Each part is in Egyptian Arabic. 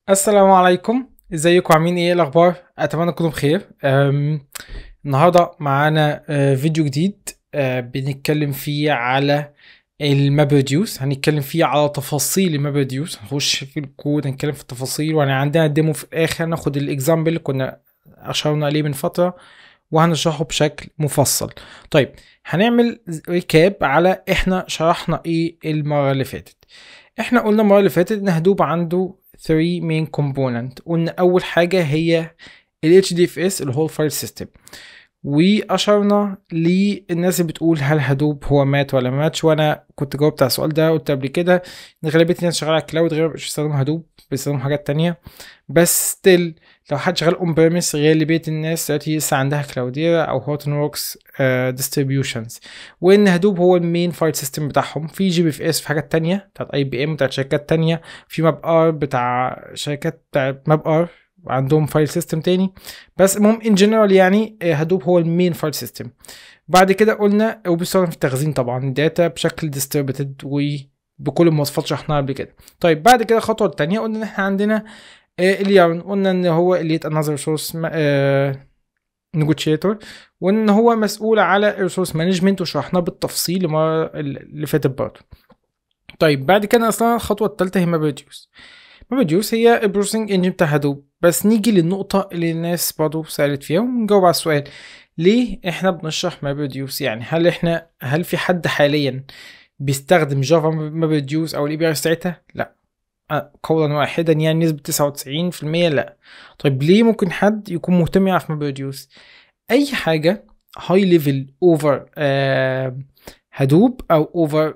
السلام عليكم ازيكم عاملين ايه الاخبار اتمنى تكونوا بخير أم، النهارده معانا آه، فيديو جديد آه، بنتكلم فيه على الماب ريديوس هنتكلم فيه على تفاصيل الماب ريديوس هنخش في الكود هنتكلم في التفاصيل وانا عندنا ديمو في الاخر ناخد الاكزامبل اللي كنا اشرنا عليه من فتره وهنشرحه بشكل مفصل طيب هنعمل ريكاب على احنا شرحنا ايه المره اللي فاتت احنا قلنا المره اللي فاتت ان هدوب عنده 3 main component قلنا اول حاجه هي ال HDFS اللي هو الفايل سيستم واشرنا للناس اللي بتقول هل هدوب هو مات ولا ما ماتش وانا كنت جاوبت على السؤال ده قلت قبل كده ان غالبيه الناس شغاله على الكلاود غالبا مش بيستخدموا هدوب بيستخدموا حاجات تانية بس ستيل لو حد شغال اون بيرمس غالبيه الناس دلوقتي لسه عندها كلاوديرا او هوتن ووركس ديستريبيوشنز وان هدوب هو المين فايل سيستم بتاعهم في جي بي اف اس في حاجات تانية بتاعت اي بي ام بتاعت شركات تانية في ماب ار بتاع شركات بتاعت ماب ار عندهم فايل سيستم تاني بس المهم ان جنرال يعني هدوب هو المين فايل سيستم بعد كده قلنا وبيستخدم في التخزين طبعا الداتا بشكل ديستريبيوتد وبكل المواصفات شرحناها قبل كده طيب بعد كده الخطوه الثانيه قلنا ان احنا عندنا اليارن قلنا ان هو اللي انذر ريسورس نيجوشيتور وان هو مسؤول على الريسورس مانجمنت وشرحناه بالتفصيل المره اللي فاتت برضه طيب بعد كده اصلا الخطوه الثالثه هي ماب ريديوس ماب ريديوس هي البروسيسنج انجن بتاع هدوب بس نيجي للنقطه اللي الناس برضه سالت فيها ونجاوب على السؤال ليه احنا بنشرح ماب ريديوس يعني هل احنا هل في حد حاليا بيستخدم جافا ماب ريديوس او الاي بي ار بتاعتها لا قولا واحدا يعني نسبة 99% لا طيب ليه ممكن حد يكون مهتم يعرف ماب ريديوس اي حاجة هاي ليفل اوفر هدوب او اوفر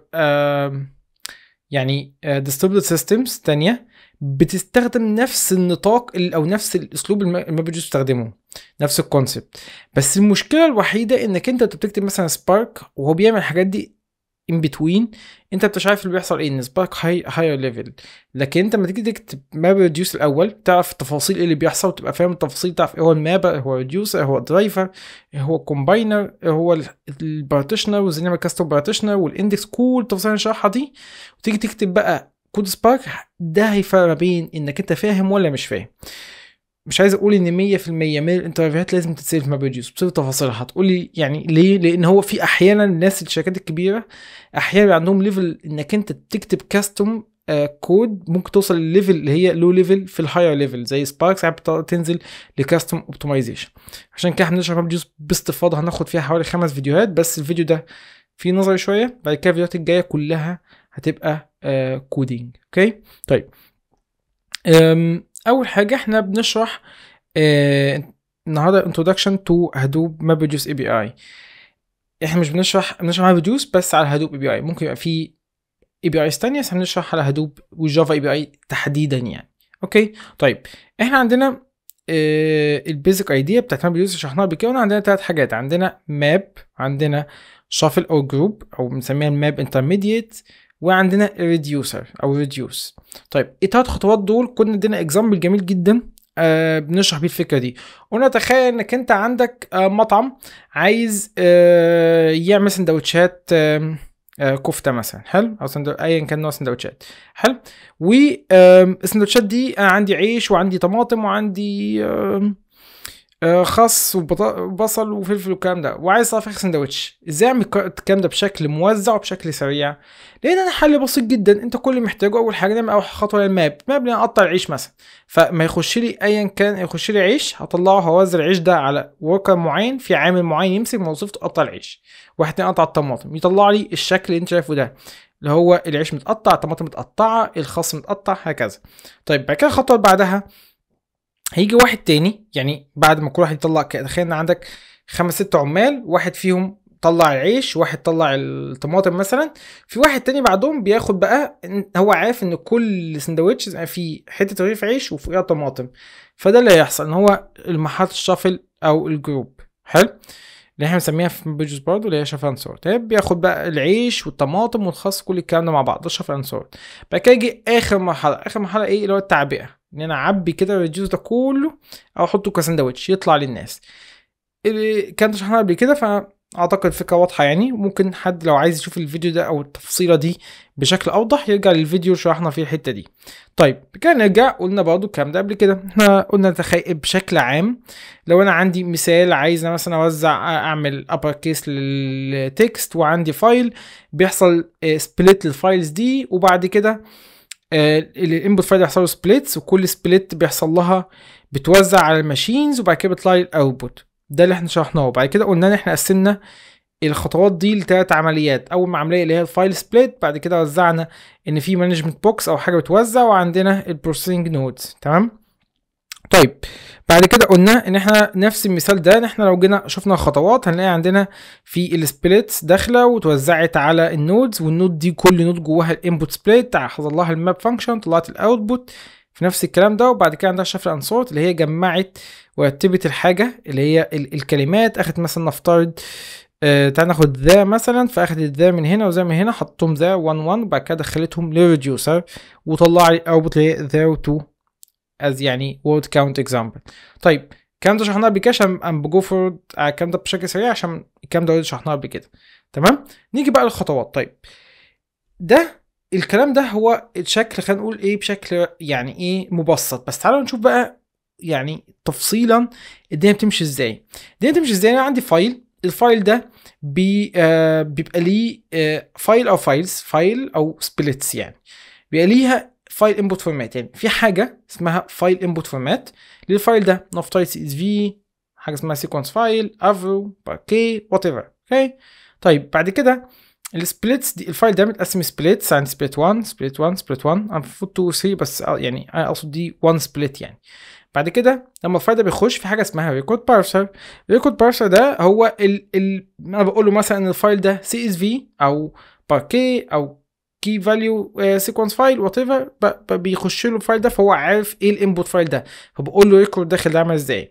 يعني ديستريبيوتد سيستمز تانية بتستخدم نفس النطاق او نفس الاسلوب الماب ريديوس بتستخدمه نفس الكونسبت بس المشكله الوحيده انك انت بتكتب مثلا سبارك وهو بيعمل الحاجات دي ان بتوين انت مش عارف اللي بيحصل ايه ان سبارك هاي هاير ليفل لكن انت لما تيجي تكتب ماب ريديوس الاول تعرف التفاصيل ايه اللي بيحصل وتبقى فاهم التفاصيل تعرف ايه هو المابر ايه هو ريديوسر ايه هو الدرايفر ايه هو الكومباينر ايه هو البارتيشنر وازاي نعمل كاستم بارتيشنر والاندكس كل التفاصيل اللي شرحها دي وتيجي تكتب بقى كود سبارك ده هيفرق ما بين انك انت فاهم ولا مش فاهم مش عايز اقول ان 100% من الانترفيوهات لازم تتسال في ماب ريديوس بصير تفاصيلها هتقول لي يعني ليه لان هو في احيانا الناس الشركات الكبيره احيانا عندهم ليفل انك انت تكتب كاستم كود ممكن توصل للليفل اللي هي لو ليفل في الهاير ليفل زي سبارك ساعات تنزل لكاستم اوبتمايزيشن عشان كده هنشرح ماب ريديوس باستفاضه هناخد فيها حوالي خمس فيديوهات بس الفيديو ده فيه نظري شويه بعد كده الفيديوهات الجايه كلها هتبقى آه كودينج اوكي طيب اول حاجه احنا بنشرح آه النهارده introduction to Hadoop MapReduce API احنا مش بنشرح بنشرح MapReduce بس على Hadoop API ممكن يبقى في APIs تانية بس هنشرح على Hadoop والجافا API تحديدا يعني اوكي طيب احنا عندنا آه البيزك ايديا بتاعت MapReduce شرحناها قبل كده عندنا ثلاث حاجات عندنا ماب عندنا شافل او جروب او بنسميها الماب انترميديت وعندنا ريديوسر او ريديوس طيب التلات خطوات دول كنا ادينا اكزامبل جميل جدا آه بنشرح بيه الفكره دي قلنا تخيل انك انت عندك آه مطعم عايز آه يعمل سندوتشات آه آه كفته مثلا حلو او سندو... ايا كان نوع سندوتشات حلو والسندوتشات دي انا عندي عيش وعندي طماطم وعندي آه خس وبصل وفلفل والكلام ده وعايز اصنع فراخ سندوتش ازاي اعمل الكلام ده بشكل موزع وبشكل سريع لان انا حل بسيط جدا انت كل اللي محتاجه اول حاجه نعمل اول خطوه الماب ماب اقطع العيش مثلا فما يخش لي ايا كان يخش لي عيش هطلعه هوزع العيش ده على وركر معين في عامل معين يمسك وظيفته قطع العيش واحد تاني قطع الطماطم يطلع لي الشكل اللي انت شايفه ده اللي هو العيش متقطع الطماطم متقطعه الخس متقطع هكذا طيب بعد كده الخطوه اللي بعدها هيجي واحد تاني يعني بعد ما كل واحد يطلع تخيل ان عندك خمس ست عمال واحد فيهم طلع العيش واحد طلع الطماطم مثلا في واحد تاني بعدهم بياخد بقى هو عارف ان كل سندوتش فيه حته رغيف عيش وفوقيها طماطم فده اللي هيحصل ان هو المحطة الشافل او الجروب حلو اللي احنا بنسميها في بيجز برضه اللي هي شافل اند سورت بياخد بقى العيش والطماطم والخس كل الكلام ده مع بعض ده شافل اند سورت بعد كده يجي اخر مرحله اخر مرحله ايه اللي هو التعبئه ان انا اعبي كده الريديوس ده كله او احطه كساندوتش يطلع للناس اللي كان شرحناها قبل كده ف اعتقد فكره واضحه يعني ممكن حد لو عايز يشوف الفيديو ده او التفصيله دي بشكل اوضح يرجع للفيديو اللي شرحنا فيه الحته دي طيب كده نرجع قلنا برضو الكلام ده قبل كده احنا قلنا نتخيل بشكل عام لو انا عندي مثال عايز مثلا اوزع اعمل ابر كيس للتكست وعندي فايل بيحصل سبليت للفايلز دي وبعد كده الانبوت فايل بيحصل له سبليتس وكل سبليت بيحصل لها بتوزع على الماشينز وبعد كده بيطلع لي الاوتبوت ده اللي احنا شرحناه وبعد كده قلنا ان احنا قسمنا الخطوات دي لثلاث عمليات اول عمليه اللي هي الفايل سبليت بعد كده وزعنا ان في مانجمنت بوكس او حاجه بتوزع وعندنا البروسيسنج نودز تمام طيب بعد كده قلنا ان احنا نفس المثال ده ان احنا لو جينا شفنا الخطوات هنلاقي عندنا في السبليتس داخله وتوزعت على النودز والنود دي كل نود جواها الانبوت سبليت حصل لها الماب فانكشن طلعت الاوتبوت في نفس الكلام ده وبعد كده عندها شفل انسورت اللي هي جمعت ورتبت الحاجه اللي هي ال الكلمات اخدت مثلا نفترض آه تعال ناخد ذا مثلا فاخدت ذا من هنا وذا من هنا حطهم ذا 1 1 وبعد كده دخلتهم للريديوسر وطلع لي الاوتبوت اللي هي ذا 2 از يعني word count example طيب الكلام ده شرحناه قبل كده عشان ام بجو فورد على الكلام ده بشكل سريع عشان الكلام ده شرحناه قبل كده تمام نيجي بقى للخطوات طيب ده الكلام ده هو الشكل خلينا نقول ايه بشكل يعني ايه مبسط بس تعالوا نشوف بقى يعني تفصيلا الدنيا بتمشي ازاي الدنيا بتمشي ازاي انا عندي فايل الفايل ده بي آه بيبقى ليه آه فايل او فايلز فايل او سبليتس يعني بيبقى ليها فايل انبوت فورمات يعني في حاجه اسمها فايل انبوت فورمات للفايل ده نفترض سي اس في حاجه اسمها سيكونس فايل افرو باركي وات ايفر اوكي طيب بعد كده السبليتس دي الفايل ده متقسم سبليتس عند سبليت 1 سبليت 1 سبليت 1 انا المفروض 2 3 بس يعني انا اقصد دي 1 سبليت يعني بعد كده لما الفايل ده بيخش في حاجه اسمها ريكورد بارسر الريكورد بارسر ده هو ال ال انا بقول له مثلا ان الفايل ده سي اس في او باركي او كي فاليو سيكونس فايل وات ايفر بيخش له الفايل ده فهو عارف ايه الانبوت فايل ده فبقول له ريكورد داخل ده عامل ازاي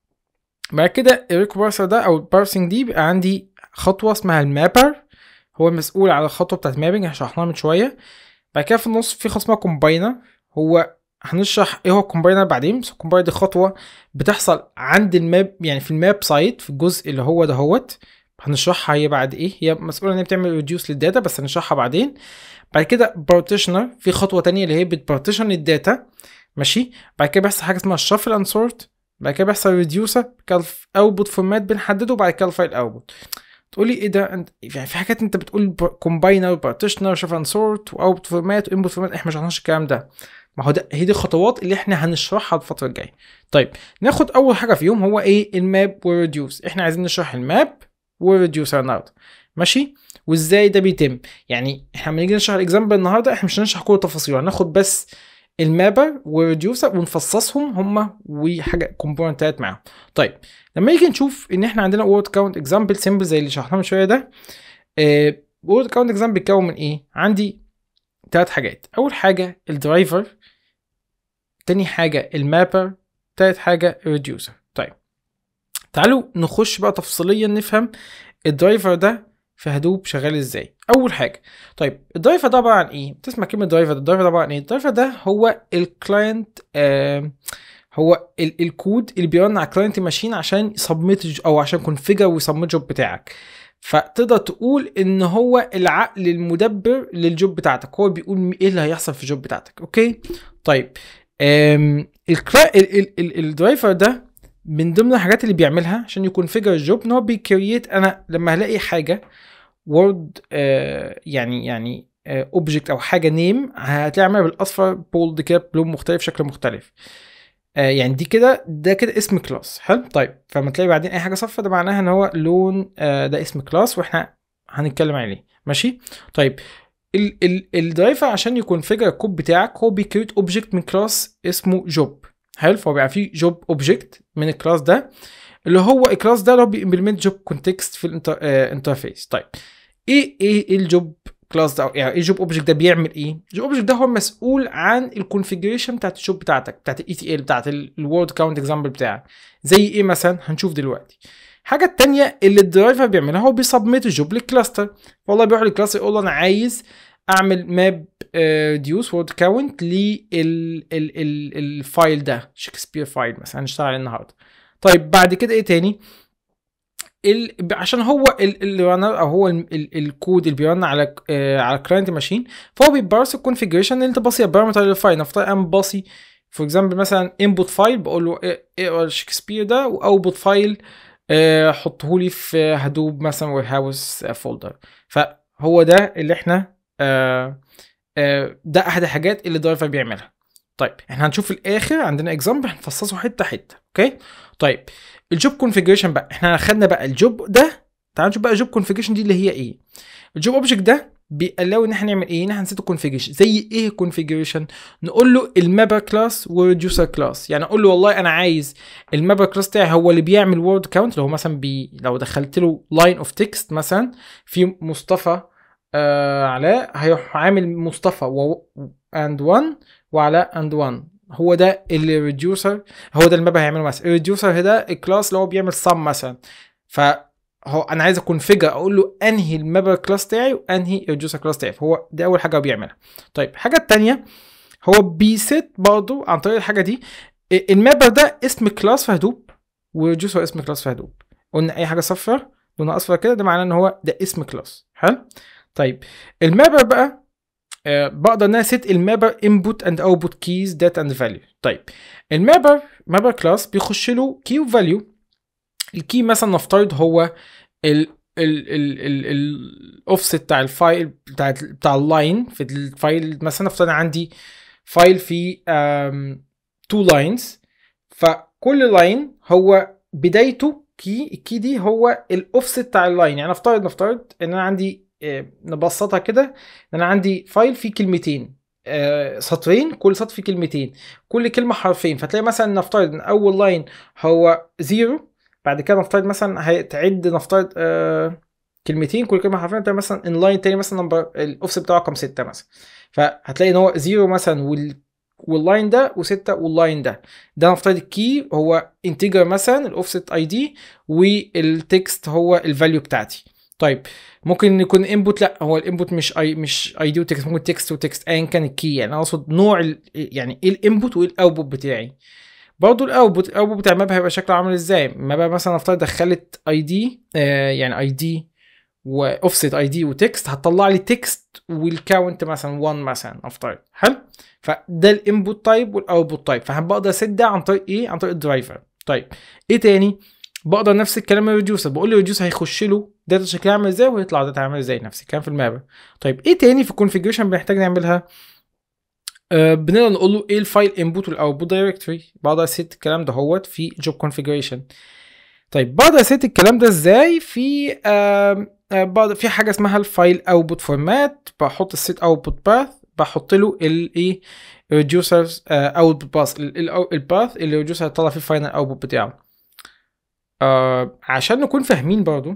بعد كده الريكورد بارسر ده او البارسنج دي بيبقى عندي خطوه اسمها المابر هو المسؤول على الخطوه بتاعت مابنج احنا شرحناها من شويه بعد كده في النص في خطوه اسمها كومباينر هو هنشرح ايه هو الكومباينر بعدين بس الكومباينر دي خطوه بتحصل عند الماب يعني في الماب سايت في الجزء اللي هو دهوت هنشرحها هي بعد ايه هي مسؤوله ان هي بتعمل ريديوس للداتا بس هنشرحها بعدين بعد كده بارتيشنر في خطوه تانية اللي هي بتبارتيشن الداتا ماشي بعد كده بيحصل حاجه اسمها الشفل اند سورت بعد كده بيحصل ريديوسر بعد اوتبوت فورمات بنحدده وبعد كده الفايل اوتبوت تقولي ايه ده انت يعني في حاجات انت بتقول كومباينر بارتيشنر شفل اند سورت واوتبوت فورمات وانبوت فورمات احنا ما شرحناش الكلام ده ما هو ده هي دي الخطوات اللي احنا هنشرحها الفتره الجايه طيب ناخد اول حاجه فيهم هو ايه الماب والريديوس احنا عايزين نشرح الماب والريديوسر النهارده ماشي وازاي ده بيتم يعني احنا لما نيجي نشرح الاكزامبل النهارده احنا مش هنشرح كل التفاصيل هناخد بس المابر والريديوسر ونفصصهم هما وحاجه كومبوننتات معاهم طيب لما نيجي نشوف ان احنا عندنا وورد كاونت اكزامبل سيمبل زي اللي شرحناه من شويه ده وورد كاونت اكزامبل بيتكون من ايه عندي ثلاث حاجات اول حاجه الدرايفر تاني حاجه المابر تالت حاجه الريديوسر طيب تعالوا نخش بقى تفصيليا نفهم الدرايفر ده في هدوب شغال ازاي اول حاجه طيب الدرايفر ده عباره عن ايه تسمع كلمه درايفر الدرايفر ده عباره عن ايه الدرايفر ده هو الكلاينت آه هو ال الكود اللي بيرن على الكلاينت ماشين عشان يسبميت او عشان كونفيجر ويسبميت جوب بتاعك فتقدر تقول ان هو العقل المدبر للجوب بتاعتك هو بيقول ايه اللي هيحصل في الجوب بتاعتك اوكي طيب الدرايفر ده من ضمن الحاجات اللي بيعملها عشان يكونفيجر الجوب ان هو بيكرييت انا لما هلاقي حاجه وورد آه يعني يعني اوبجكت آه او حاجه نيم هتلاقي عاملها بالاصفر بولد كده بلون مختلف شكل مختلف آه يعني دي كده ده كده اسم كلاس حلو طيب فلما تلاقي بعدين اي حاجه صفرا ده معناها ان هو لون آه ده اسم كلاس واحنا هنتكلم عليه ماشي طيب الدرايفر عشان يكونفيجر الكود بتاعك هو بيكريت اوبجكت من كلاس اسمه جوب حلو فهو بيبقى فيه جوب اوبجكت من الكلاس ده اللي هو الكلاس ده اللي هو بيمبلمنت جوب كونتكست في الانترفيس طيب ايه ايه الجوب كلاس ده يعني ايه الجوب اوبجكت ده بيعمل ايه الجوب اوبجكت ده هو مسؤول عن الكونفيجريشن بتاعت الجوب بتاعتك بتاعت الاي تي ال بتاعت الورد كاونت اكزامبل بتاعك زي ايه مثلا هنشوف دلوقتي الحاجة التانية اللي الدرايفر بيعملها هو بيسبميت الجوب للكلاستر والله بيروح للكلاستر يقول له انا عايز اعمل ماب ريديوس وورد كاونت للفايل ده شكسبير فايل مثلا هنشتغل عليه النهارده طيب بعد كده ايه تاني ال... عشان هو ال- اللي رانر او هو ال... ال... الكود اللي بيرن على آه على كلاينت ماشين فهو بيبارس الكونفيجريشن اللي انت باصي بارامتر للفايل نفترض انا باصي فور اكزامبل مثلا انبوت فايل بقول له اقرا شكسبير ده واوتبوت فايل حطه لي في هدوب مثلا وير هاوس فولدر فهو ده اللي احنا آه آه ده احد الحاجات اللي درايفر بيعملها طيب احنا هنشوف في الاخر عندنا اكزامبل هنفصصه حته حته اوكي طيب الجوب كونفيجريشن بقى احنا خدنا بقى الجوب ده تعال نشوف بقى الجوب كونفيجريشن دي اللي هي ايه الجوب اوبجكت ده بيقلاو ان احنا نعمل ايه ان احنا نسيت كونفيجريشن زي ايه كونفيجريشن نقول له المابر كلاس والريديوسر كلاس يعني اقول له والله انا عايز المابر كلاس بتاعي هو اللي بيعمل وورد كاونت اللي هو مثلا بي لو دخلت له لاين اوف تكست مثلا في مصطفى آه علاء هيروح عامل مصطفى و اند 1 وعلاء اند 1 هو ده اللي ريديوسر هو ده المابر هيعمله مثلا الريديوسر ده الكلاس اللي هو بيعمل سم مثلا ف هو انا عايز اكونفيجر اقول له انهي المابر كلاس بتاعي وانهي الريديوسر كلاس بتاعي فهو ده اول حاجه هو بيعملها طيب الحاجه الثانيه هو بيست برضه عن طريق الحاجه دي المابر ده اسم كلاس في هدوب والريديوسر اسم كلاس في هدوب قلنا اي حاجه صفر لونها اصفر كده ده معناه ان هو ده اسم كلاس حلو طيب المابر بقى آه بقدر ان انا سيت المابر انبوت اند اوتبوت كيز داتا اند فاليو طيب المابر مابر كلاس بيخش له كي وفاليو الكي مثلا نفترض هو ال ال ال ال الاوفست بتاع الفايل بتاع بتاع اللاين في الفايل مثلا نفترض عندي فايل فيه تو لاينز فكل لاين هو بدايته كي الكي دي هو الاوفست بتاع اللاين يعني نفترض نفترض ان انا عندي نبسطها كده ان انا عندي فايل فيه كلمتين سطرين كل سطر فيه كلمتين كل كلمه حرفين فتلاقي مثلا نفترض ان اول لاين هو زيرو بعد كده نفترض مثلا هتعد نفترض آه كلمتين كل كلمه حرفيا تلاقي مثلا ان لاين تاني مثلا نمبر الاوفست بتاعه رقم 6 مثلا فهتلاقي ان هو زيرو مثلا وال واللاين ده و6 واللاين ده ده نفترض الكي هو انتجر مثلا الاوفست اي دي والتكست هو الفاليو بتاعتي طيب ممكن يكون انبوت لا هو الانبوت مش اي مش اي دي وتكست ممكن تكست وتكست ايا كان الكي يعني انا اقصد نوع يعني ايه الانبوت وايه الاوتبوت بتاعي برضه الاوتبوت الاوتبوت بتاع الماب هيبقى شكله عامل ازاي الماب مثلا نفترض دخلت اي دي آه يعني اي دي واوفست اي دي وتكست هتطلع لي تكست والكاونت مثلا 1 مثلا نفترض حلو فده الانبوت تايب والاوتبوت تايب فبقدر اسد ده عن طريق ايه عن طريق الدرايفر طيب ايه تاني بقدر نفس الكلام الريديوسر بقول له الريديوسر هيخش له داتا شكلها عامل ازاي ويطلع داتا عامل ازاي نفس الكلام في المابر طيب ايه تاني في الكونفيجريشن بنحتاج نعملها آه بنقدر نقول له ايه الفايل انبوت والاوتبوت دايركتوري بقدر اسيت الكلام ده هوت في جوب كونفيجريشن طيب بقدر اسيت الكلام ده ازاي في آه آه بقدر في حاجه اسمها الفايل اوتبوت فورمات بحط السيت اوتبوت باث بحط له الايه ريديوسرز اوتبوت باث الباث اللي الريديوسر هيطلع فيه الفاينل اوتبوت بتاعه آه عشان نكون فاهمين برضو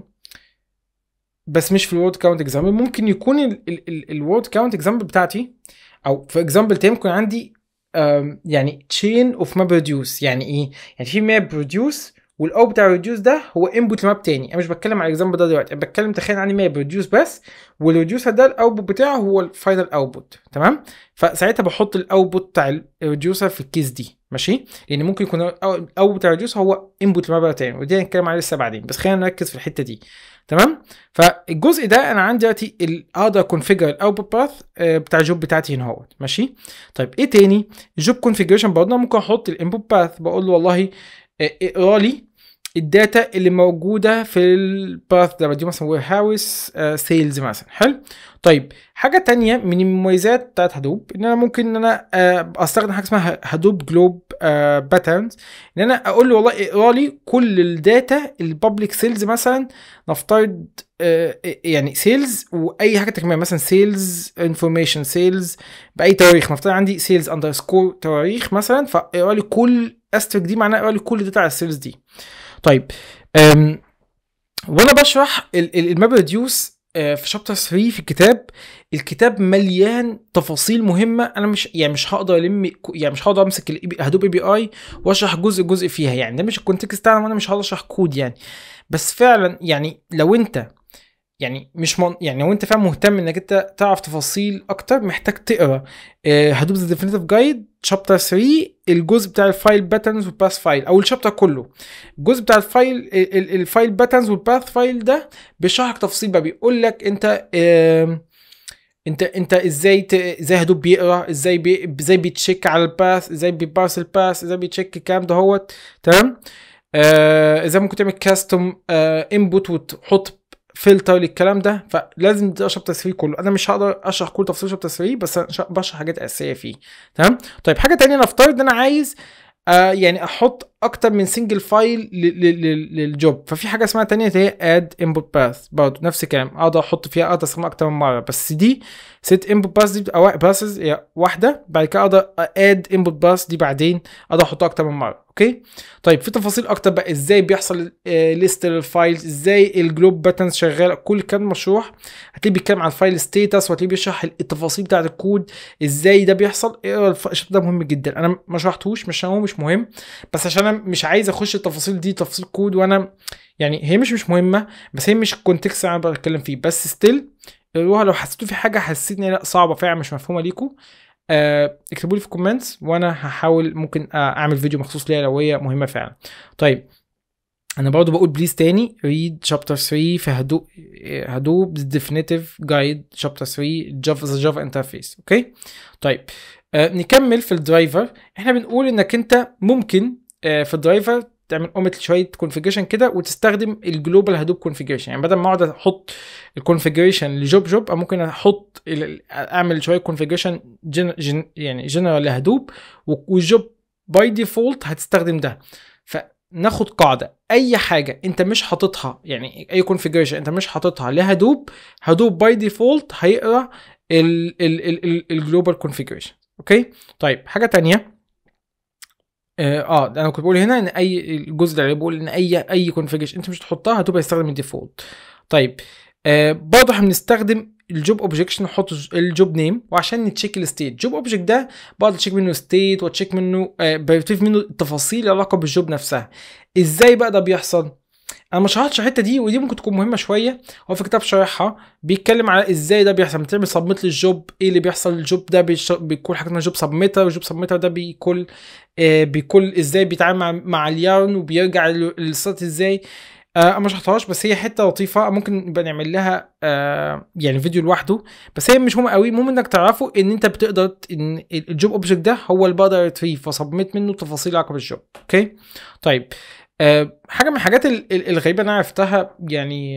بس مش في الورد كاونت اكزامبل ممكن يكون الورد كاونت اكزامبل بتاعتي او في اكزامبل تاني ممكن عندي يعني تشين اوف ماب ريديوس يعني ايه يعني في ماب ريديوس والاو بتاع الريديوس ده هو انبوت لماب تاني انا مش بتكلم على الاكزامبل ده دلوقتي انا بتكلم تخيل عندي ماب ريديوس بس والريديوسر ده الاوتبوت بتاعه هو الفاينل اوتبوت تمام فساعتها بحط الاوتبوت بتاع الريديوسر في الكيس دي ماشي لان ممكن يكون الاوتبوت بتاع الريديوس هو انبوت لماب تاني ودي هنتكلم عليه لسه بعدين بس خلينا نركز في الحته دي تمام فالجزء ده انا عندي دلوقتي اقدر كونفيجر الاوتبوت باث بتاع الجوب بتاعتي هنا اهوت ماشي طيب ايه تاني الجوب كونفيجريشن برضه ممكن احط الانبوت باث بقول له والله اقرا لي الداتا اللي موجوده في الباث ده بدي مثلا وير هاوس سيلز مثلا حلو طيب حاجه تانية من المميزات بتاعت هدوب ان انا ممكن ان انا استخدم حاجه اسمها هدوب جلوب باترنز ان انا اقول له والله اقرا لي كل الداتا البابليك سيلز مثلا نفترض يعني سيلز واي حاجه تكمله مثلا سيلز انفورميشن سيلز باي تواريخ نفترض عندي سيلز اندرسكور تواريخ مثلا فاقرا لي كل استريك دي معناها اقرا لي كل الداتا على السيلز دي طيب أم وانا بشرح الماب ريديوس في شابتر 3 في الكتاب الكتاب مليان تفاصيل مهمه انا مش يعني مش هقدر الم يعني مش هقدر امسك هدوب اي بي اي واشرح جزء جزء فيها يعني ده مش الكونتكست بتاعنا وانا مش هقدر اشرح كود يعني بس فعلا يعني لو انت يعني مش من يعني لو انت فعلا مهتم انك انت تعرف تفاصيل اكتر محتاج تقرا هدوب ذا ديفينيتيف جايد شابتر 3 الجزء بتاع الفايل باترنز والباث فايل او الشابتر كله الجزء بتاع الفايل ال- ال- الفايل باترنز والباث فايل ده بيشرح لك تفاصيل بقى بيقول لك انت آم، انت انت ازاي ت... ازاي هدوب بيقرا ازاي بي... ازاي بيتشيك على الباث ازاي بيبارس الباث ازاي بيتشيك الكلام ده هوت تمام آه ازاي ممكن تعمل كاستم آه انبوت وتحط فلتر للكلام ده فلازم تقرا شابتر 3 كله انا مش هقدر اشرح كل تفاصيل شابتر 3 بس أنا ش- بشرح حاجات اساسيه فيه تمام طيب حاجه تانية نفترض ان انا عايز آه يعني احط اكتر من سنجل فايل ل- ل- ل- للجوب ففي حاجه اسمها تانية اللي هي اد انبوت باث برضه نفس الكلام اقدر احط فيها اقدر استخدمها اكتر من مره بس دي ست انبوت باث دي بتبقى باسز هي واحده بعد كده اقدر اد انبوت باث دي بعدين اقدر احطها اكتر من مره اوكي طيب في تفاصيل اكتر بقى ازاي بيحصل ليست للفايلز ازاي الجلوب باتنز شغاله كل الكلام مشروح هتلاقيه بيتكلم عن الفايل ستيتس وهتلاقيه بيشرح التفاصيل بتاعه الكود ازاي ده بيحصل اقرا الف- الشابتر ده مهم جدا انا ما شرحتهوش مش عشان هو مش مهم بس عشان انا مش عايز اخش التفاصيل دي تفاصيل كود وانا يعني هي مش مش مهمه بس هي مش الكونتكست اللي انا بتكلم فيه بس ستيل اقروها لو حسيتوا في حاجه حسيت ان هي لا صعبه فعلا مش مفهومه ليكم آه، اكتبوا لي في الكومنتس وانا هحاول ممكن آه، اعمل فيديو مخصوص ليها لو هي مهمه فعلا طيب انا برضو بقول بليز تاني ريد شابتر 3 في هدوب هدوب ديفينيتيف جايد شابتر 3 جافا ذا جافا انترفيس اوكي طيب آه نكمل في الدرايفر احنا بنقول انك انت ممكن آه في الدرايفر تعمل اومت شويه كونفيجريشن كده وتستخدم الجلوبال هدوب كونفيجريشن يعني بدل ما اقعد احط الكونفيجريشن لجوب جوب ممكن احط ال- اعمل شويه كونفيجريشن جن جن يعني جنرال لهدوب والجوب باي ديفولت هتستخدم ده فناخد قاعده اي حاجه انت مش حاططها يعني اي كونفيجريشن انت مش حاططها لهدوب هدوب باي ديفولت هيقرا الجلوبال كونفيجريشن اوكي طيب حاجه تانية اه آه، انا كنت بقول هنا ان اي الجزء اللي بقول ان اي اي كونفيجريشن انت مش تحطها هتبقى يستخدم الديفولت طيب آه برضه احنا بنستخدم الجوب اوبجكت نحط الجوب نيم وعشان نتشيك الستيت جوب اوبجكت ده بقدر اتشيك منه ستيت واتشيك منه آه بضيف منه التفاصيل علاقه بالجوب نفسها ازاي بقى ده بيحصل انا ما شرحتش الحته دي ودي ممكن تكون مهمه شويه هو في كتاب شارحها بيتكلم على ازاي ده بيحصل بتعمل سبميت للجوب ايه اللي بيحصل للجوب ده بيش- بيكون حاجه اسمها جوب سبميتر والجوب سبميتر ده بيكون آه بيكون ازاي بيتعامل مع, مع اليارن وبيرجع لل- للسطر ازاي آه انا ما شرحتهاش بس هي حته لطيفه ممكن نبقى نعمل لها آه يعني فيديو لوحده بس هي مش مهمه قوي المهم انك تعرفوا ان انت بتقدر ت- ان الجوب اوبجكت ده هو اللي بقدر ريتريف فسبميت منه تفاصيل علاقه بالجوب اوكي طيب آه حاجه من الحاجات ال- ال- الغريبه اللي انا عرفتها يعني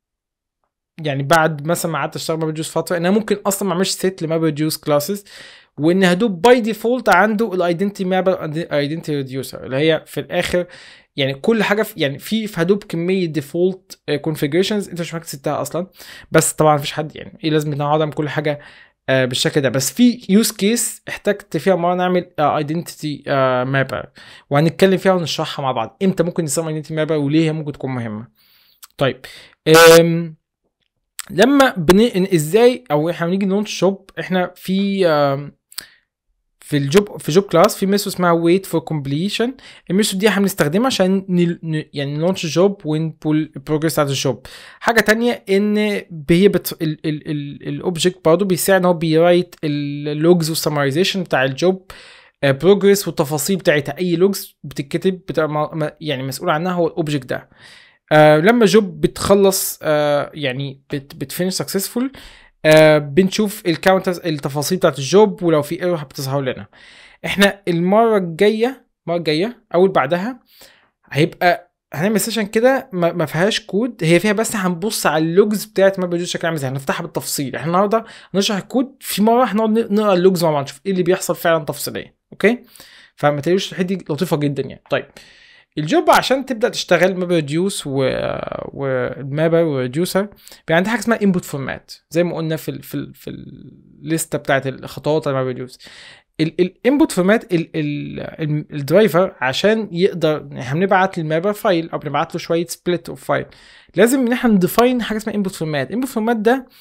يعني بعد مثلا ما قعدت اشتغل ماب ريديوس فتره ان انا ممكن اصلا ما اعملش سيت لماب ريديوس كلاسز وان هدوب باي ديفولت عنده الايدنتي مابر ايدنتي ريديوسر اللي هي في الاخر يعني كل حاجه في يعني في في هدوب كميه ديفولت كونفيجريشنز انت مش محتاج تستها اصلا بس طبعا مفيش حد يعني ايه لازم ان أنا اقعد اعمل كل حاجه آه، بالشكل ده بس في يوز كيس احتجت فيها مره نعمل ايدنتيتي مابر وهنتكلم فيها ونشرحها مع بعض امتى ممكن نستخدم ايدنتيتي مابر وليه هي ممكن تكون مهمه طيب أم لما بن... إن- ازاي او احنا بنيجي نلونش شوب احنا في أم، في الجوب في جوب كلاس في ميثود اسمها ويت فور كومبليشن الميثود دي احنا بنستخدمها عشان ن... ن... يعني نلونش جوب ونبول البروجرس بتاعت الجوب حاجه تانية ان هي بت... الاوبجكت برضه بيساعد ان هو بيرايت اللوجز والسمرايزيشن بتاع الجوب بروجرس والتفاصيل بتاعتها اي لوجز بتتكتب بتبقى م- م- يعني مسؤول عنها هو الاوبجكت ده آه لما جوب بتخلص آه يعني بت بتفينش سكسسفول آه بنشوف الكاونترز التفاصيل بتاعت الجوب ولو في ايرور بتظهر لنا احنا المره الجايه المره الجايه او اللي بعدها هيبقى هنعمل سيشن كده ما ما فيهاش كود هي فيها بس هنبص على اللوجز بتاعت ما بيجوز شكل عامل ازاي هنفتحها بالتفصيل احنا النهارده هنشرح الكود في مره هنقعد نقرا اللوجز مع بعض نشوف ايه اللي بيحصل فعلا تفصيليا اوكي فما تقولوش الحته دي لطيفه جدا يعني طيب الجوب عشان تبدا تشتغل ماب ريديوس و والمابر وريديوسر بيبقى عندها حاجه اسمها انبوت فورمات زي ما قلنا في ال في ال في الليسته بتاعت الخطوات الماب ريديوس الانبوت فورمات الدرايفر عشان يقدر احنا بنبعت للمابر فايل او بنبعت له شويه سبليت اوف فايل لازم ان احنا نديفاين حاجه اسمها انبوت فورمات انبوت فورمات ده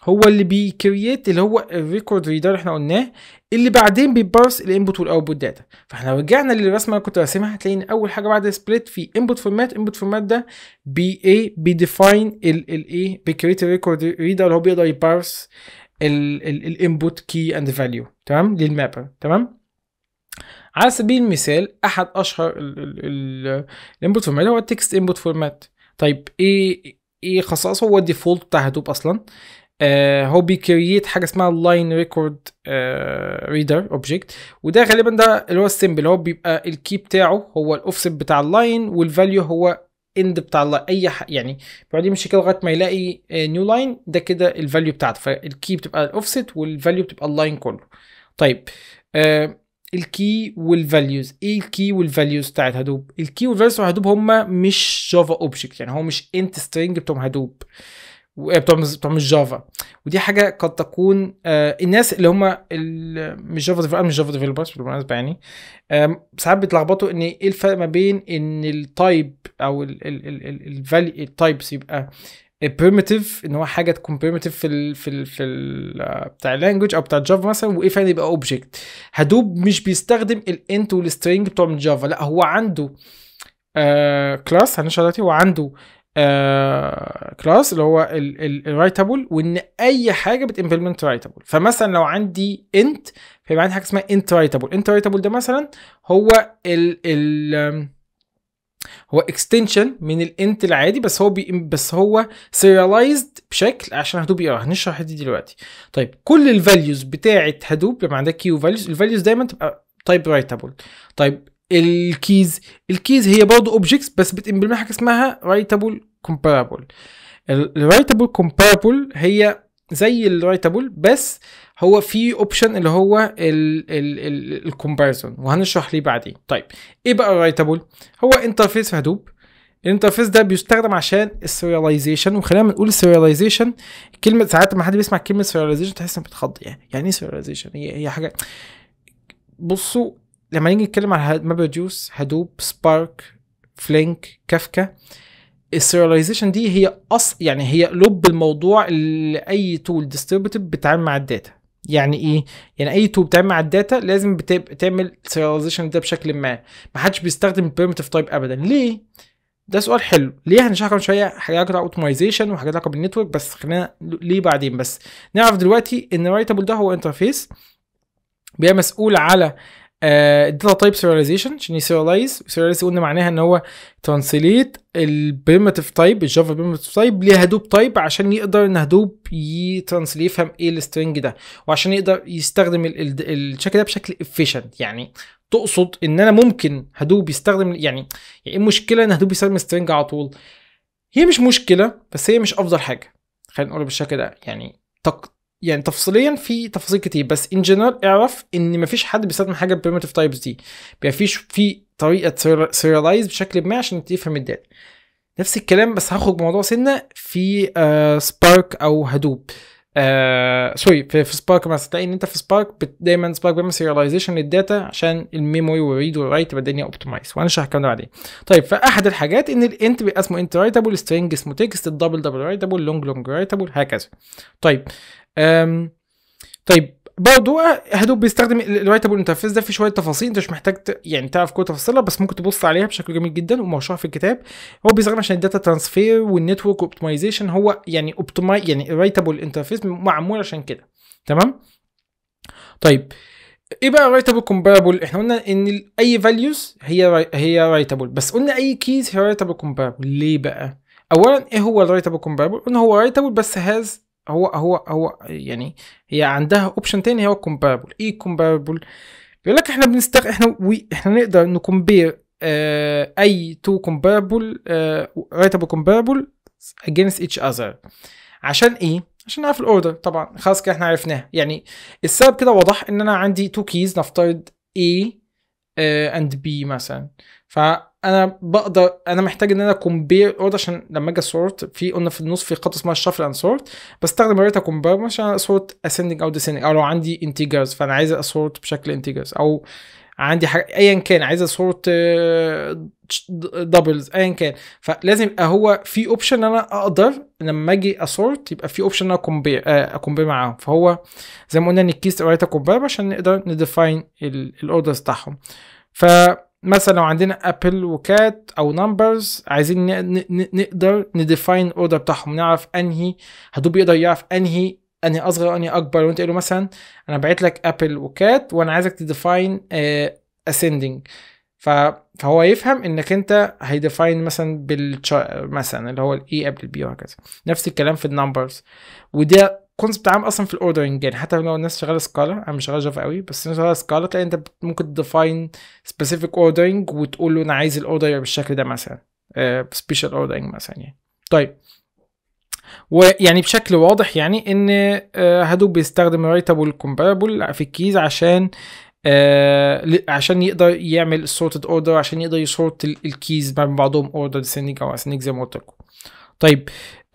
هو اللي بيكرييت اللي هو الريكورد ريدر اللي احنا قلناه اللي بعدين بيبارس الانبوت والاوتبوت داتا فاحنا لو رجعنا للرسمه اللي كنت راسمها هتلاقي ان اول حاجه بعد سبليت في انبوت فورمات انبوت فورمات ده بي ايه بيديفاين الايه بيكريت الريكورد ريدر اللي هو بيقدر يبارس الانبوت كي اند فاليو تمام للمابر تمام على سبيل المثال احد اشهر الانبوت فورمات هو التكست انبوت فورمات طيب ايه ايه خصائصه هو الديفولت بتاع هدوب اصلا آه هو بيكريت حاجه اسمها لاين ريكورد ريدر اوبجكت وده غالبا ده اللي هو السيمبل اللي هو بيبقى الكي بتاعه هو الاوفست بتاع اللاين والفاليو هو اند بتاع اللاين اي ح... يعني بيقعد يمشي كده لغايه ما يلاقي نيو uh, لاين ده كده الفاليو بتاعته فالكي بتبقى الاوفست والفاليو بتبقى اللاين كله طيب آه الكي والفاليوز ايه الكي والفاليوز بتاعت هدوب الكي والفاليوز بتاع هدوب هما مش جافا اوبجكت يعني هو مش انت سترينج بتوع هدوب بتوع بتوع مش جافا ودي حاجه قد تكون آه الناس اللي هم مش جافا ديفلوبر مش جافا ديفلوبرز بالمناسبه يعني آه ساعات بيتلخبطوا ان ايه الفرق ما بين ان التايب او الفالي التايبس يبقى بريمتيف ان هو حاجه تكون بريمتيف في ال في ال في ال بتاع اللانجوج او بتاع جافا مثلا وايه فعلا يبقى اوبجكت هدوب مش بيستخدم الانت والسترينج بتوع من جافا لا هو عنده آه كلاس هنشرح دلوقتي هو عنده آه كلاس اللي هو الرايتابل وان اي حاجه بتمبلمنت رايتابل فمثلا لو عندي انت فيبقى عندي حاجه اسمها انت رايتابل انت رايتابل ده مثلا هو ال ال هو اكستنشن من الانت العادي بس هو بي بس هو سيريالايزد بشكل عشان هدوب يقرا هنشرح دي دلوقتي طيب كل الفاليوز بتاعه هدوب لما عندك كيو فاليوز الفاليوز دايما تبقى تايب رايتابل طيب الكيز الكيز هي برضه اوبجكتس بس بتمبلمنت حاجه اسمها رايتابل كومبارابل الرايتابل كومبارابل هي زي الرايتابل بس هو في اوبشن اللي هو الكومباريزون وهنشرح ليه بعدين طيب ايه بقى الرايتابل هو انترفيس في هدوب الانترفيس ده بيستخدم عشان السيرياليزيشن وخلينا نقول السيرياليزيشن كلمه ساعات لما حد بيسمع كلمه سيرياليزيشن تحس انك بتخض يعني يعني ايه سيرياليزيشن هي هي حاجه بصوا لما نيجي نتكلم على ماب جوس هدوب سبارك فلينك كافكا السيرياليزيشن دي هي أص يعني هي لب الموضوع اللي اي تول ديستريبيوتيف بتتعامل مع الداتا يعني ايه يعني اي تول بتعمل مع الداتا لازم بتعمل سيرياليزيشن ده بشكل ما ما حدش بيستخدم البريمتيف تايب ابدا ليه ده سؤال حلو ليه هنشرح كمان شويه حاجات لها اوتومايزيشن وحاجات لها بالنتورك بس خلينا ليه بعدين بس نعرف دلوقتي ان الرايتابل ده هو انترفيس بيبقى مسؤول على الداتا تايب سيرياليزيشن عشان يسيريالايز سيريالايز قلنا معناها ان هو ترانسليت البريمتيف تايب الجافا بريمتيف تايب لهدوب تايب عشان يقدر ان هدوب يترانسليت يفهم ايه السترنج ده وعشان يقدر يستخدم الشكل ده بشكل افيشنت يعني تقصد ان انا ممكن هدوب يستخدم يعني ايه المشكله ان هدوب يستخدم سترنج على طول هي مش مشكله بس هي مش افضل حاجه خلينا نقول بالشكل ده يعني تق... يعني تفصيليا في تفاصيل كتير بس ان جنرال اعرف ان مفيش حد بيستخدم حاجه بالبريمتيف تايبس دي مفيش في طريقه سيريالايز بشكل ما عشان تفهم الداتا نفس الكلام بس هخرج بموضوع سنه في آه سبارك او هدوب آه سوري في, في سبارك مثلا تلاقي ان انت في سبارك دايما سبارك بيعمل سيرياليزيشن للداتا عشان الميموري والريد والرايت تبقى الدنيا اوبتمايز وهنشرح الكلام ده بعدين طيب فاحد الحاجات ان الانت بيبقى اسمه انت رايتابل سترينج اسمه تكست الدبل دبل رايتابل لونج لونج رايتابل هكذا طيب أم طيب برضه هدوب بيستخدم الرايتابل انترفيس ده في شويه تفاصيل انت مش محتاج ت... يعني تعرف كل تفاصيلها بس ممكن تبص عليها بشكل جميل جدا ومشروع في الكتاب هو بيستخدم عشان الداتا ترانسفير والنتورك اوبتمايزيشن هو يعني اوبتماي يعني الرايتابل انترفيس معمول عشان كده تمام طيب ايه بقى رايتابل كومبارابل احنا قلنا ان اي فاليوز هي هي رايتابل بس قلنا اي كيز هي رايتابل كومبارابل ليه بقى اولا ايه هو الرايتابل كومبارابل قلنا هو رايتابل بس هاز هو هو هو يعني هي عندها اوبشن تاني هو كومباربل ايه كومباربل بيقول لك احنا بنستخدم احنا وي احنا نقدر نكمبير آه اي تو كومباربل رايتابل كومباربل against each other عشان ايه عشان نعرف الاوردر طبعا خلاص كده احنا عرفناها يعني السبب كده واضح ان انا عندي تو كيز نفترض A اند uh, B مثلا فانا بقدر انا محتاج ان انا كومبير اوردر عشان لما اجي سورت في قلنا في النص في خط اسمها الشفل اند سورت بستخدم ريتا كومبير عشان اسورت اسندنج او ديسندنج او لو عندي انتجرز فانا عايز اسورت بشكل انتجرز او عندي حاجه ايا كان عايز اصورت دبلز ايا كان فلازم يبقى هو في اوبشن انا اقدر لما اجي اصورت يبقى في اوبشن انا اكومبير اكومبير معاهم فهو زي ما قلنا ان الكيس رايت كومبير عشان نقدر نديفاين الاوردرز بتاعهم فمثلا لو عندنا ابل وكات او نمبرز عايزين نقدر نديفاين الاوردر بتاعهم نعرف انهي هدوب يقدر يعرف انهي انهي اصغر انهي اكبر وانت قايل له مثلا انا بعت لك ابل وكات وانا عايزك تديفاين اسندنج فهو يفهم انك انت هيديفاين مثلا بال مثلا اللي هو الاي قبل البي وهكذا نفس الكلام في النمبرز وده كونسبت عام اصلا في الاوردرنج يعني حتى لو الناس شغاله سكالا انا مش شغال جافا قوي بس الناس شغاله سكالا تلاقي انت ممكن تديفاين سبيسيفيك اوردرنج وتقول له انا عايز الاوردر بالشكل ده مثلا سبيشال uh, اوردرنج مثلا يعني طيب ويعني بشكل واضح يعني ان هدوب بيستخدم رايتابل كومبارابل في الكيز عشان آه عشان يقدر يعمل السورتد اوردر عشان يقدر يسورت الكيز ما بين بعضهم اوردر ديسندنج او اسندنج زي ما قلت لكم طيب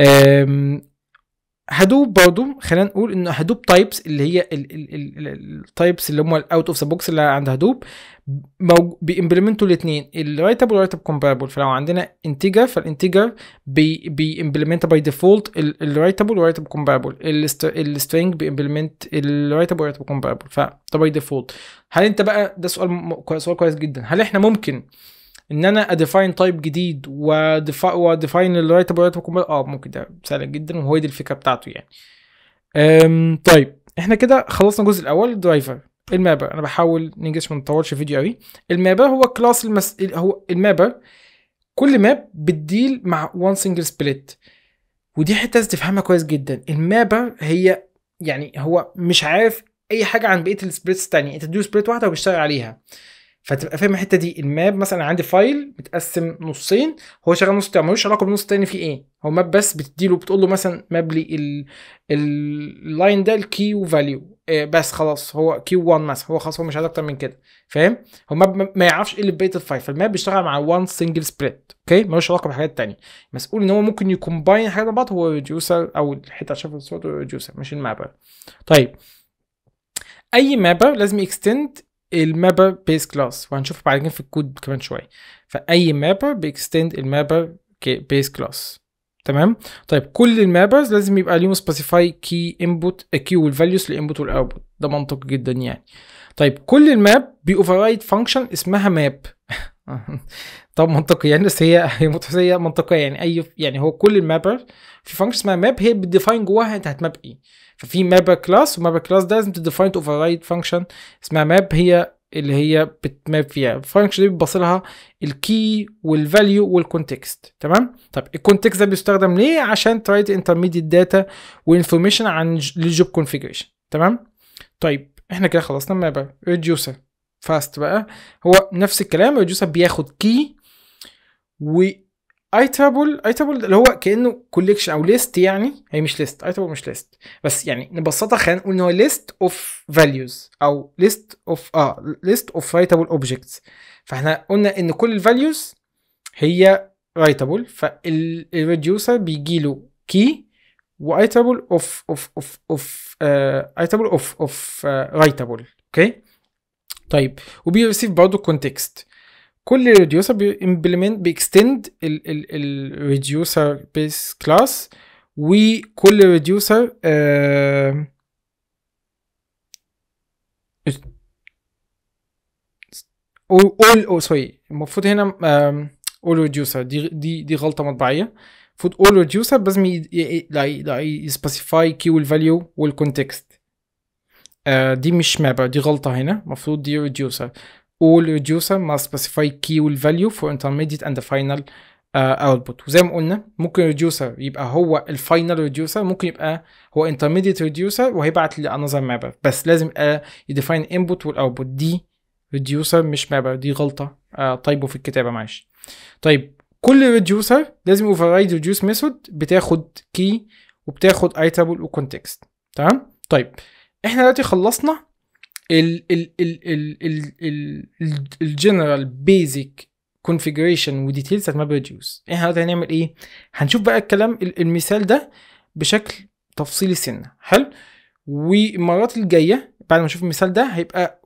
هدوب برضو خلينا نقول ان هدوب تايبس اللي هي التايبس اللي هم الاوت اوف ذا بوكس اللي عند هدوب بيمبلمنتوا الاثنين الرايتابل والرايتابل كومبارابل فلو عندنا انتجر فالانتجر بيمبلمنت باي ديفولت الرايتابل والرايتابل كومبارابل السترينج بيمبلمنت الرايتابل والرايتابل كومبارابل فده باي ديفولت هل انت بقى ده سؤال سؤال كويس جدا هل احنا ممكن ان انا اديفاين تايب جديد وديفاين الرايتابل والرايتابل اه ممكن ده سهل جدا وهو دي الفكره بتاعته يعني أم طيب احنا كده خلصنا الجزء الاول درايفر المابر انا بحاول ننجز ما نطولش فيديو قوي المابر هو كلاس المس... هو المابر كل ماب بتديل مع وان سنجل سبليت ودي حته لازم تفهمها كويس جدا المابر هي يعني هو مش عارف اي حاجه عن بقيه السبليتس التانية انت تديله سبليت واحده وبيشتغل عليها فتبقى فاهم الحته دي الماب مثلا عندي فايل متقسم نصين هو شغال نص تاني ملوش علاقه بالنص التاني فيه ايه هو ماب بس بتديله بتقول له مثلا ماب لي اللاين ده الكي وفاليو بس خلاص هو كيو 1 مثلا هو خلاص هو مش عايز اكتر من كده فاهم هو ماب ما يعرفش ايه اللي في بقيه الفايل فالماب بيشتغل مع وان سنجل سبليت اوكي ملوش علاقه بالحاجات التانية مسؤول ان هو ممكن يكومباين حاجات مع بعض هو ريديوسر او الحته اللي شايفها الصوت ريديوسر مش المابر طيب اي مابر لازم يكستند المابر بيس كلاس وهنشوف بعد كده في الكود كمان شويه فاي مابر بيكستند المابر بيس كلاس تمام طيب كل المابرز لازم يبقى ليهم سبيسيفاي كي انبوت كي والفاليوز للانبوت والاوتبوت ده منطقي جدا يعني طيب كل الماب بيوفررايد فانكشن اسمها ماب طب منطقي يعني بس هي هي منطقيه يعني اي يعني هو كل المابر في فانكشن اسمها ماب هي بتديفاين جواها انت هتماب ايه ففي مابر كلاس ومابر كلاس ده لازم تديفاين اوفررايد فانكشن اسمها ماب هي اللي هي بتماب فيها الفانكشن دي بتبص لها الكي والفاليو والكونتكست تمام طب الكونتكست ده بيستخدم ليه عشان ترايت انترميديت داتا وانفورميشن عن الجوب كونفيجريشن تمام طيب احنا كده خلصنا مابر ريديوسر فاست بقى هو نفس الكلام ريديوسر بياخد كي و ايتابل ايتابل اللي هو كانه كوليكشن او ليست يعني هي مش ليست ايتابل مش ليست بس يعني نبسطها خلينا نقول ان هو ليست اوف فاليوز او ليست اوف اه ليست اوف رايتابل اوبجكتس فاحنا قلنا ان كل الفاليوز هي رايتابل فالريديوسر بيجي له كي وايتابل اوف اوف اوف اوف ايتابل اوف اوف رايتابل اوكي طيب وبيرسيف برضه كونتكست كل ريديوسر بيمبلمنت بيكستند الريديوسر بيس كلاس وكل ريديوسر آه اول او سوري المفروض هنا اول ريديوسر دي دي دي غلطه مطبعيه المفروض اول ريديوسر لازم يسبيسيفاي كي والفاليو والكونتكست دي مش مابر دي غلطه هنا المفروض دي ريديوسر all reducer must specify key والvalue for intermediate and the final uh, output وزي ما قلنا ممكن reducer يبقى هو الفاينل reducer ممكن يبقى هو intermediate reducer وهيبعت لي another mapper بس لازم يبقى يديفاين input والاوتبوت دي reducer مش mapper دي غلطة uh, طيبه في الكتابة معلش طيب كل reducer لازم override reduce method بتاخد key وبتاخد iteable وcontext تمام طيب احنا دلوقتي خلصنا ال ال ال ال ال ال الجنرال بيزك كونفيجريشن وديتيلز بتاعت ماب ريديوس احنا دلوقتي هنعمل ايه هنشوف بقى الكلام المثال ده بشكل تفصيلي سنه حلو والمرات الجايه بعد ما نشوف المثال ده هيبقى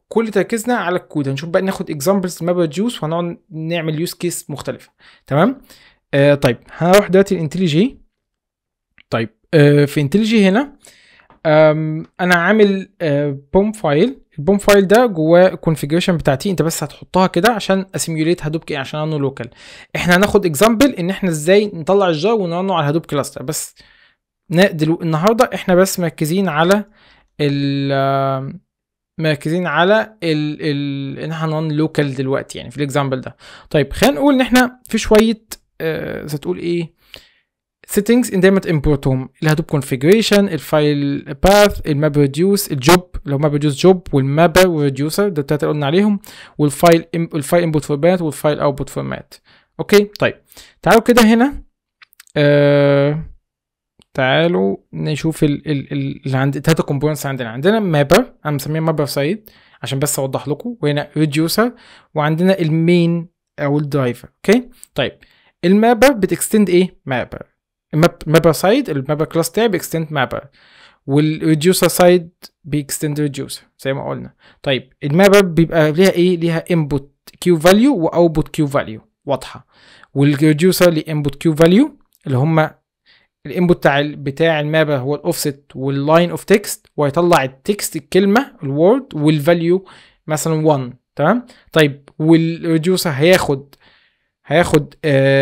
كل تركيزنا على الكود هنشوف بقى ناخد اكزامبلز ماب ريديوس وهنقعد نعمل يوز كيس مختلفه تمام آه طيب هنروح دلوقتي الانتليجي طيب آه في انتليجي هنا آم، انا عامل آه بوم فايل البوم فايل ده جواه الكونفيجريشن بتاعتي انت بس هتحطها كده عشان اسيميوليت هادوب كي عشان انه لوكال احنا هناخد اكزامبل ان احنا ازاي نطلع الجار ونرنه على هادوب كلاستر بس نا- دلو النهارده احنا بس مركزين على ال آم، مركزين على ال ال ان احنا نون لوكال دلوقتي يعني في الاكزامبل ده طيب خلينا نقول ان احنا في شويه آه زي تقول ايه settings انت دايما تمبورتهم الهدوب كونفيجريشن الفايل باث الماب ريديوس الجوب لو ماب ريديوس جوب والمابر والريديوسر ده التلاته اللي قلنا عليهم والفايل الفايل انبوت فورمات والفايل اوتبوت فورمات اوكي طيب تعالوا كده هنا آه تعالوا نشوف ال ال ال اللي عند التلاته كومبوننتس عندنا عندنا مابر انا مسميه مابر سايد عشان بس اوضح لكم وهنا ريديوسر وعندنا المين او الدرايفر اوكي طيب المابر بتكستند ايه مابر الماب مابر سايد المابر كلاس بتاعي بيكستند مابر والريديوسر سايد بيكستند ريديوسر زي ما قلنا طيب المابر بيبقى ليها ايه ليها انبوت كيو فاليو واوتبوت كيو فاليو واضحه والريديوسر ليه انبوت كيو فاليو اللي هما الانبوت بتاع ال- بتاع المابر هو الاوفست واللاين اوف تكست وهيطلع التكست الكلمه الوورد والفاليو مثلا 1 تمام طيب والريديوسر هياخد هياخد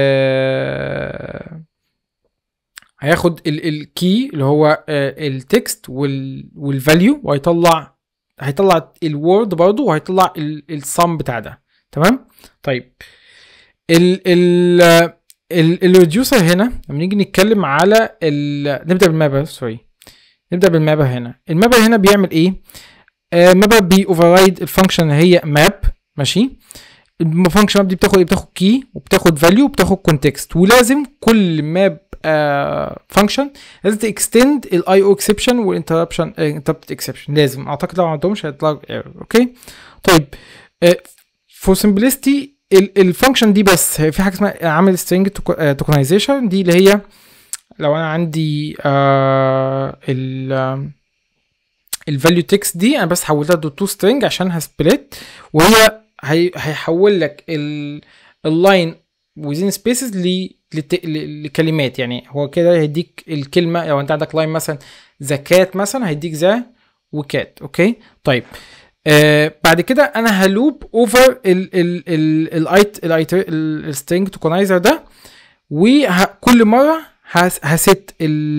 آه هياخد الكي اللي هو التكست والفاليو وهيطلع هيطلع الوورد برضه وهيطلع السم بتاع ده تمام طيب ال ال الريديوسر هنا لما نيجي نتكلم على ال نبدا بالمابر سوري نبدا بالمابر هنا المابر هنا بيعمل ايه آه مابر بي اوفررايد الفانكشن اللي هي ماب ماشي الفانكشن ماب دي بتاخد ايه بتاخد كي وبتاخد فاليو وبتاخد كونتكست ولازم كل ماب فانكشن لازم تكستند الاي او اكسبشن والانتربشن انتربت اكسبشن لازم اعتقد لو ما عندهمش هيطلع ايرور اوكي طيب فور سمبلستي الفانكشن دي بس هي في حاجه اسمها عامل سترينج توكنايزيشن دي اللي هي لو انا عندي آه ال الفاليو تكست دي انا بس حولتها تو سترينج عشان هسبليت وهي هي هيحول لك اللاين وزين سبيسز لكلمات يعني هو كده هيديك الكلمه لو انت عندك لاين مثلا ذا كات مثلا هيديك ذا وكات اوكي طيب آه بعد كده انا هلوب اوفر الايت السترينج توكنايزر ده وكل مره هست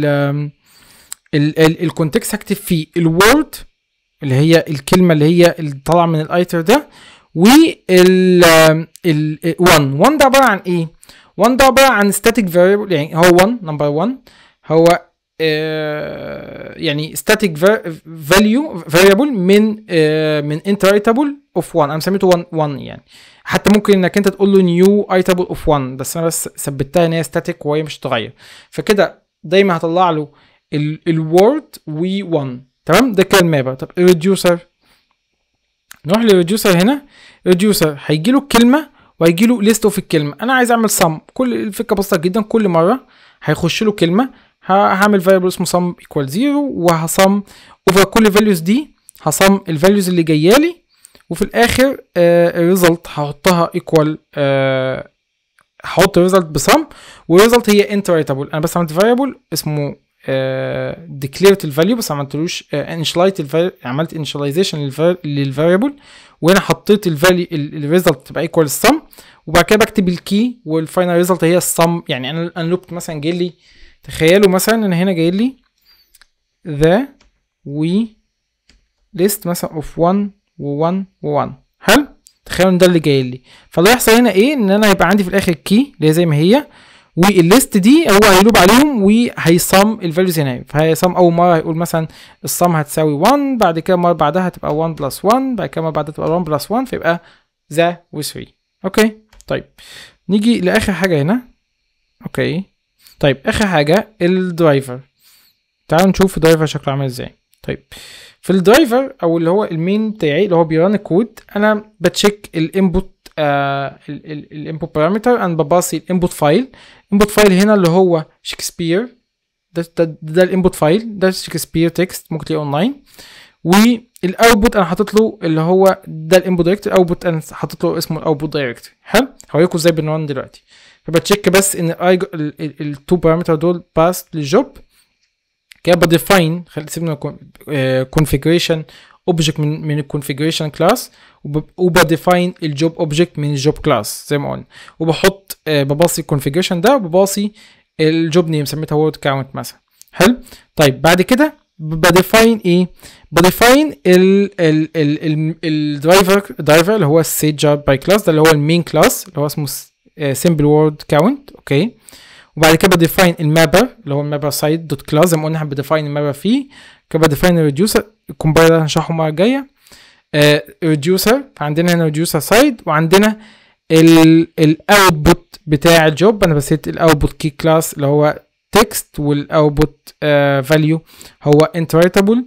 الكونتكست هكتب فيه الوورد اللي هي الكلمه اللي هي اللي طالعه من الايتر ده وال ال 1 1 ده عباره عن ايه 1 ده عباره عن static variable يعني هو 1 نمبر 1 هو آه يعني static value variable من آه من iterable of 1 انا سميته 1 1 يعني حتى ممكن انك انت تقول له new iterable of 1 بس انا بس ثبتها ان هي static وهي مش هتتغير فكده دايما هطلع له الوورد و 1 تمام ده كده المابر طب الريديوسر نروح للريديوسر هنا الريديوسر هيجي له الكلمه وهيجي له ليست اوف الكلمه انا عايز اعمل سم كل الفكره بسيطه جدا كل مره هيخش له كلمه هعمل فاريبل اسمه sum equal 0 وهصم اوفر كل الفاليوز دي هصم الفاليوز اللي جايه لي وفي الاخر الريزلت هحطها equal آه هحط الريزلت بصم والريزلت هي انتريتابل انا بس عملت فاريبل اسمه ديكليرت الفاليو بس ما عملتلوش انشلايت عملت انشاليزيشن للفاريبل وهنا حطيت الفاليو الريزلت تبقى ايكوال السم وبعد كده بكتب الكي والفاينل ريزلت هي السم يعني انا انا لوبت مثلا جاي لي تخيلوا مثلا ان هنا جاي لي ذا وي ليست مثلا اوف 1 و1 و1 حلو تخيلوا ان ده اللي جاي لي فاللي هيحصل هنا ايه ان انا هيبقى عندي في الاخر كي اللي هي زي ما هي والليست دي هو هيلوب عليهم وهيصم الفاليوز هنا فهيصم اول مره هيقول مثلا الصم هتساوي 1 بعد كده مره بعدها هتبقى 1 بلس 1 بعد كده مره بعدها تبقى 1 بلس 1 فيبقى ذا و 3 اوكي طيب نيجي لاخر حاجه هنا اوكي طيب اخر حاجه الدرايفر تعالوا نشوف الدرايفر شكله عامل ازاي طيب في الدرايفر او اللي هو المين بتاعي اللي هو بيران الكود انا بتشيك الانبوت الانبوت بارامتر انا بباصي الانبوت فايل الانبوت فايل هنا اللي هو شكسبير ده ده, ده الانبوت فايل ده شكسبير تكست ممكن تلاقيه اونلاين الاوتبوت انا حاطط له اللي هو ده الانبوت دايركتوري الاوتبوت انا حاطط له اسمه الاوتبوت دايركتوري حلو هوريكم ازاي بنرن دلوقتي فبتشيك بس ان التو بارامتر دول باس للجوب كده بديفاين خلي سيبنا كونفيجريشن اوبجكت من من الكونفيجريشن كلاس وبديفاين الجوب اوبجكت من الجوب كلاس زي ما قلنا وبحط آه، بباصي الكونفيجريشن ده وبباصي الجوب نيم سميتها وورد كاونت مثلا حلو طيب بعد كده بديفاين ايه بديفاين ال ال ال الدرايفر الدرايفر اللي هو السيت جاب باي كلاس ده اللي هو المين كلاس اللي هو اسمه سمبل وورد كاونت اوكي وبعد كده بديفاين المابر اللي هو المابر سايد دوت كلاس زي ما قلنا احنا بديفاين المابر فيه كده بديفاين الريديوسر الكومبايلر هنشرحه المره الجايه ريديوسر فعندنا هنا ريديوسر سايد وعندنا الاوتبوت بتاع الجوب انا بسيت الاوتبوت كي كلاس اللي هو تكست والاوتبوت فاليو هو انتريتابل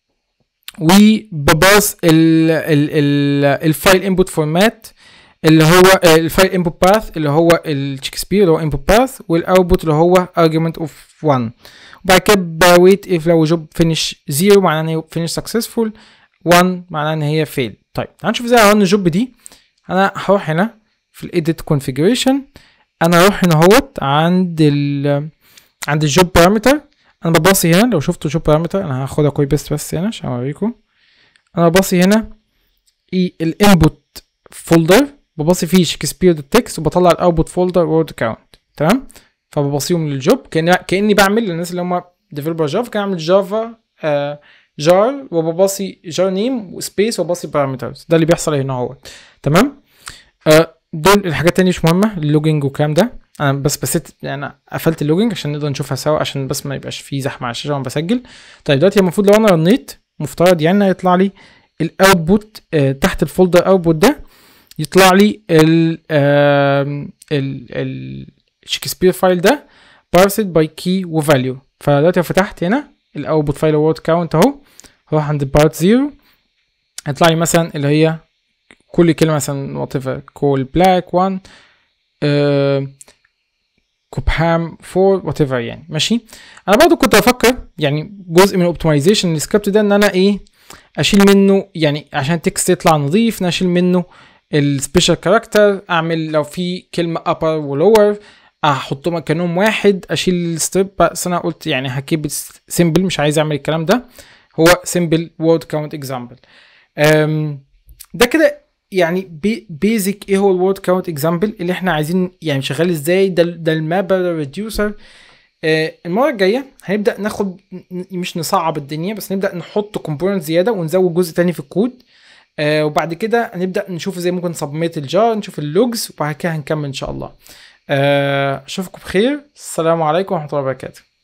وبباص الفايل انبوت فورمات اللي هو الفايل انبوت باث اللي هو الشكسبير اللي هو انبوت باث والاوتبوت اللي هو argument of 1 وبعد كده بويت اف لو جوب فينيش 0 معناه ان هي فينيش سكسسفول 1 معناه ان هي فيل طيب تعال نشوف ازاي هرن الجوب دي انا هروح هنا في الايديت كونفيجريشن انا هروح هنا اهوت عند ال عند الجوب بارامتر انا بباصي هنا لو شفتوا جوب بارامتر انا هاخدها كوبي بيست بس هنا عشان اوريكم انا بباصي هنا اي الانبوت فولدر بباصي فيه شكسبير دوت تكست وبطلع الاوتبوت فولدر وورد كاونت تمام فبباصيهم للجوب كاني كاني بعمل للناس اللي هم ديفلوبر جافا كان اعمل جافا آه جار وبباصي جار نيم وسبيس وباصي بارامترز ده اللي بيحصل هنا اهوت تمام آه دول الحاجات التانية مش مهمة اللوجينج والكلام ده انا بس بسيت يعني قفلت اللوجينج عشان نقدر نشوفها سوا عشان بس ما يبقاش فيه زحمه على الشاشه وانا بسجل طيب دلوقتي المفروض لو انا رنيت مفترض يعني هيطلع لي الاوتبوت آه تحت الفولدر اوتبوت ده يطلع لي ال ال ال شكسبير فايل ده بارسد باي كي وفاليو فدلوقتي لو فتحت هنا الاوتبوت فايل وورد كاونت اهو هروح عند بارت زيرو هيطلع لي مثلا اللي هي كل كلمه مثلا وات ايفر كول بلاك 1 كوبهام 4 وات ايفر يعني ماشي انا برضو كنت بفكر يعني جزء من الاوبتمايزيشن السكريبت ده ان انا ايه اشيل منه يعني عشان التكست يطلع نظيف اشيل منه السبيشال كاركتر اعمل لو في كلمه upper ولور احطهم مكانهم واحد اشيل الستريب بس انا قلت يعني هكيب سيمبل مش عايز اعمل الكلام ده هو سيمبل وورد كاونت اكزامبل ده كده يعني بي بيزك ايه هو الوورد كاونت اكزامبل اللي احنا عايزين يعني شغال ازاي ده ده المابر ريديوسر آه المره الجايه هنبدا ناخد مش نصعب الدنيا بس نبدا نحط كومبوننت زياده ونزود جزء تاني في الكود آه وبعد كده نبدا نشوف ازاي ممكن نسبميت الجار نشوف اللوجز وبعد كده هنكمل ان شاء الله آه اشوفكم بخير السلام عليكم ورحمه الله وبركاته